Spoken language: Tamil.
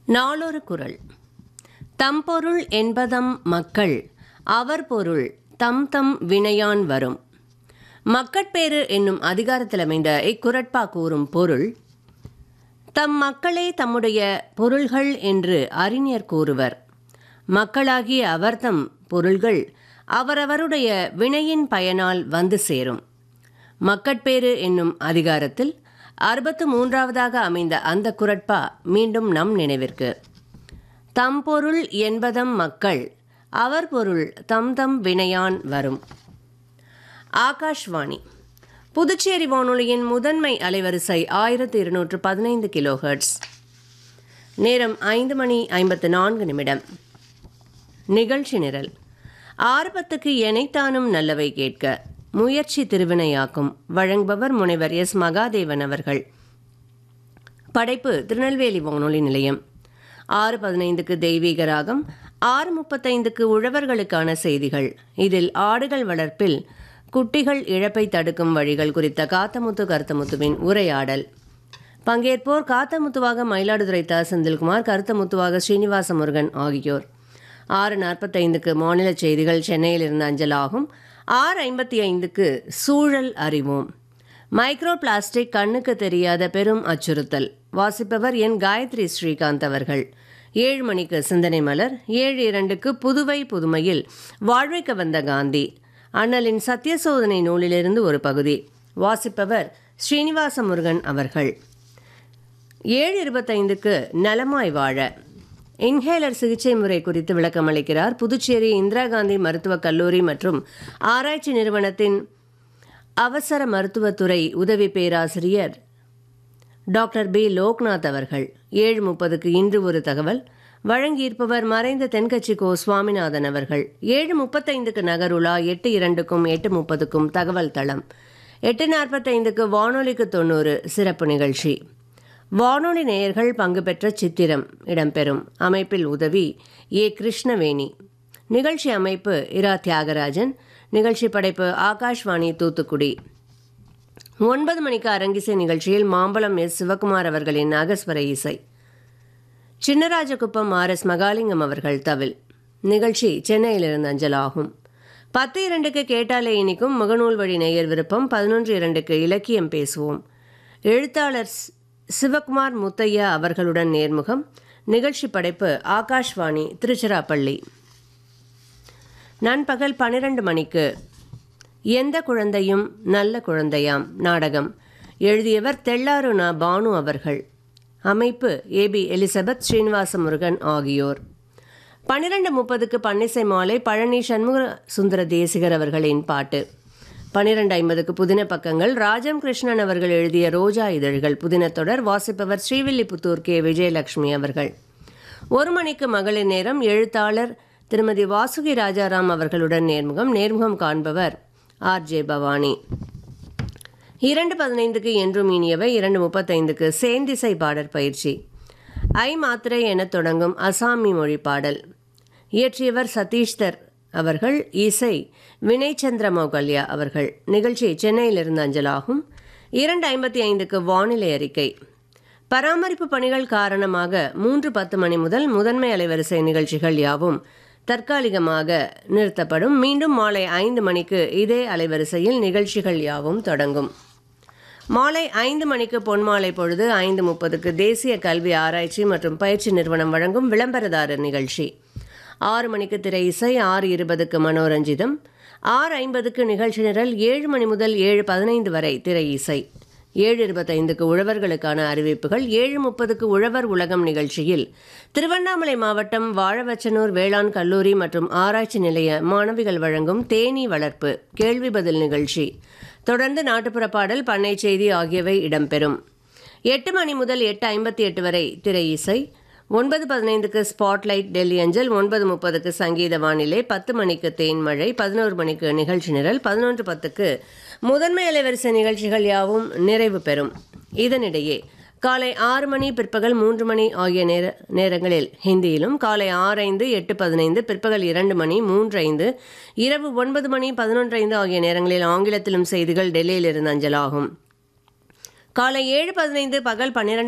நாளொரு குறள் தம்பொருள் என்பதம் மக்கள் அவர் பொருள் தம் தம் வினையான் வரும் மக்கட்பேறு என்னும் அதிகாரத்தில் அமைந்த இக்குரட்பா கூறும் பொருள் தம் மக்களே தம்முடைய பொருள்கள் என்று அறிஞர் கூறுவர் மக்களாகிய அவர்தம் பொருள்கள் அவரவருடைய வினையின் பயனால் வந்து சேரும் மக்கட்பேறு என்னும் அதிகாரத்தில் அறுபத்து மூன்றாவதாக அமைந்த அந்த குரட்பா மீண்டும் நம் நினைவிற்கு தம் பொருள் என்பதம் மக்கள் அவர் பொருள் தம் தம் வினையான் வரும் ஆகாஷ்வாணி புதுச்சேரி வானொலியின் முதன்மை அலைவரிசை ஆயிரத்தி இருநூற்று பதினைந்து கிலோஹெர்ட்ஸ் நேரம் ஐந்து மணி ஐம்பத்து நான்கு நிமிடம் நிகழ்ச்சி நிரல் ஆரம்பத்துக்கு எனைத்தானும் நல்லவை கேட்க முயற்சி திருவினையாக்கும் வழங்குபவர் முனைவர் எஸ் மகாதேவன் அவர்கள் படைப்பு திருநெல்வேலி வானொலி நிலையம் ஆறு பதினைந்துக்கு தெய்வீக ராகம் ஆறு முப்பத்தைந்துக்கு உழவர்களுக்கான செய்திகள் இதில் ஆடுகள் வளர்ப்பில் குட்டிகள் இழப்பை தடுக்கும் வழிகள் குறித்த காத்தமுத்து கருத்தமுத்துவின் உரையாடல் பங்கேற்போர் காத்தமுத்துவாக மயிலாடுதுறை த செந்தில்குமார் கருத்தமுத்துவாக ஸ்ரீனிவாச முருகன் ஆகியோர் ஆறு நாற்பத்தைந்துக்கு மாநில செய்திகள் சென்னையிலிருந்து அஞ்சலாகும் ஆறு ஐம்பத்தி ஐந்துக்கு சூழல் அறிவோம் மைக்ரோ பிளாஸ்டிக் கண்ணுக்கு தெரியாத பெரும் அச்சுறுத்தல் வாசிப்பவர் என் காயத்ரி ஸ்ரீகாந்த் அவர்கள் ஏழு மணிக்கு சிந்தனை மலர் ஏழு இரண்டுக்கு புதுவை புதுமையில் வாழ்வைக்க வந்த காந்தி அண்ணலின் சத்திய சோதனை நூலிலிருந்து ஒரு பகுதி வாசிப்பவர் ஸ்ரீனிவாச முருகன் அவர்கள் ஏழு இருபத்தைந்துக்கு நலமாய் வாழ இன்ஹேலர் சிகிச்சை முறை குறித்து விளக்கமளிக்கிறார் புதுச்சேரி இந்திரா காந்தி மருத்துவக் கல்லூரி மற்றும் ஆராய்ச்சி நிறுவனத்தின் அவசர மருத்துவத்துறை உதவி பேராசிரியர் டாக்டர் பி லோக்நாத் அவர்கள் ஏழு முப்பதுக்கு இன்று ஒரு தகவல் வழங்கியிருப்பவர் மறைந்த தென்கட்சி கோ சுவாமிநாதன் அவர்கள் ஏழு முப்பத்தைந்துக்கு நகருலா எட்டு இரண்டுக்கும் எட்டு முப்பதுக்கும் தகவல் தளம் எட்டு நாற்பத்தைந்துக்கு வானொலிக்கு தொண்ணூறு சிறப்பு நிகழ்ச்சி வானொலி நேயர்கள் பங்கு பெற்ற சித்திரம் இடம்பெறும் அமைப்பில் உதவி ஏ கிருஷ்ணவேணி நிகழ்ச்சி அமைப்பு இரா தியாகராஜன் நிகழ்ச்சி படைப்பு ஆகாஷ்வாணி தூத்துக்குடி ஒன்பது மணிக்கு அரங்கிசை நிகழ்ச்சியில் மாம்பழம் எஸ் சிவகுமார் அவர்களின் நாகஸ்வர இசை சின்னராஜகுப்பம் ஆர் எஸ் மகாலிங்கம் அவர்கள் தவில் நிகழ்ச்சி சென்னையிலிருந்து அஞ்சலாகும் பத்து இரண்டுக்கு கேட்டாலே இனிக்கும் முகநூல் வழி நேயர் விருப்பம் பதினொன்று இரண்டுக்கு இலக்கியம் பேசுவோம் எழுத்தாளர் சிவகுமார் முத்தையா அவர்களுடன் நேர்முகம் நிகழ்ச்சி படைப்பு ஆகாஷ்வாணி திருச்சிராப்பள்ளி நண்பகல் பன்னிரண்டு மணிக்கு எந்த குழந்தையும் நல்ல குழந்தையாம் நாடகம் எழுதியவர் தெள்ளாரு நா பானு அவர்கள் அமைப்பு ஏபி எலிசபெத் ஸ்ரீனிவாச முருகன் ஆகியோர் பன்னிரண்டு முப்பதுக்கு பன்னிசை மாலை பழனி சண்முக சுந்தர தேசிகர் அவர்களின் பாட்டு பன்னிரண்டு ஐம்பதுக்கு புதின பக்கங்கள் ராஜம் கிருஷ்ணன் அவர்கள் எழுதிய ரோஜா இதழ்கள் புதின தொடர் வாசிப்பவர் ஸ்ரீவில்லிபுத்தூர் கே விஜயலட்சுமி அவர்கள் ஒரு மணிக்கு மகளிர் நேரம் எழுத்தாளர் திருமதி வாசுகி ராஜாராம் அவர்களுடன் நேர்முகம் நேர்முகம் காண்பவர் ஆர் ஜே பவானி இரண்டு பதினைந்துக்கு என்றும் இனியவை இரண்டு முப்பத்தைந்துக்கு சேந்திசை பாடற் பயிற்சி ஐ மாத்திரை என தொடங்கும் அசாமி மொழி பாடல் இயற்றியவர் சதீஷ்தர் அவர்கள் இசை வினய்சந்திர மௌகல்யா அவர்கள் நிகழ்ச்சி சென்னையிலிருந்து அஞ்சலாகும் இரண்டு ஐம்பத்தி ஐந்துக்கு வானிலை அறிக்கை பராமரிப்பு பணிகள் காரணமாக மூன்று பத்து மணி முதல் முதன்மை அலைவரிசை நிகழ்ச்சிகள் யாவும் தற்காலிகமாக நிறுத்தப்படும் மீண்டும் மாலை ஐந்து மணிக்கு இதே அலைவரிசையில் நிகழ்ச்சிகள் யாவும் தொடங்கும் மாலை ஐந்து மணிக்கு பொன்மாலை பொழுது ஐந்து முப்பதுக்கு தேசிய கல்வி ஆராய்ச்சி மற்றும் பயிற்சி நிறுவனம் வழங்கும் விளம்பரதாரர் நிகழ்ச்சி ஆறு மணிக்கு திரை இசை ஆறு இருபதுக்கு மனோரஞ்சிதம் ஆறு ஐம்பதுக்கு நிகழ்ச்சி நிரல் ஏழு மணி முதல் ஏழு பதினைந்து வரை திரை இசை ஏழு இருபத்தைந்துக்கு உழவர்களுக்கான அறிவிப்புகள் ஏழு முப்பதுக்கு உழவர் உலகம் நிகழ்ச்சியில் திருவண்ணாமலை மாவட்டம் வாழவச்சனூர் வேளாண் கல்லூரி மற்றும் ஆராய்ச்சி நிலைய மாணவிகள் வழங்கும் தேனீ வளர்ப்பு கேள்வி பதில் நிகழ்ச்சி தொடர்ந்து நாட்டுப்புற பாடல் பண்ணை செய்தி ஆகியவை இடம்பெறும் எட்டு மணி முதல் எட்டு ஐம்பத்தி எட்டு வரை திரை இசை ஒன்பது பதினைந்துக்கு ஸ்பாட்லைட் டெல்லி அஞ்சல் ஒன்பது முப்பதுக்கு சங்கீத வானிலை பத்து மணிக்கு தேன்மழை பதினோரு மணிக்கு நிகழ்ச்சி நிரல் பதினொன்று பத்துக்கு முதன்மை அலைவரிசை நிகழ்ச்சிகள் யாவும் நிறைவு பெறும் இதனிடையே காலை ஆறு மணி பிற்பகல் மூன்று மணி ஆகிய நேர நேரங்களில் ஹிந்தியிலும் காலை ஆறு ஐந்து எட்டு பதினைந்து பிற்பகல் இரண்டு மணி மூன்று ஐந்து இரவு ஒன்பது மணி பதினொன்று ஐந்து ஆகிய நேரங்களில் ஆங்கிலத்திலும் செய்திகள் டெல்லியிலிருந்து அஞ்சலாகும் காலை ஏழு பதினைந்து பகல் பன்னிரண்டு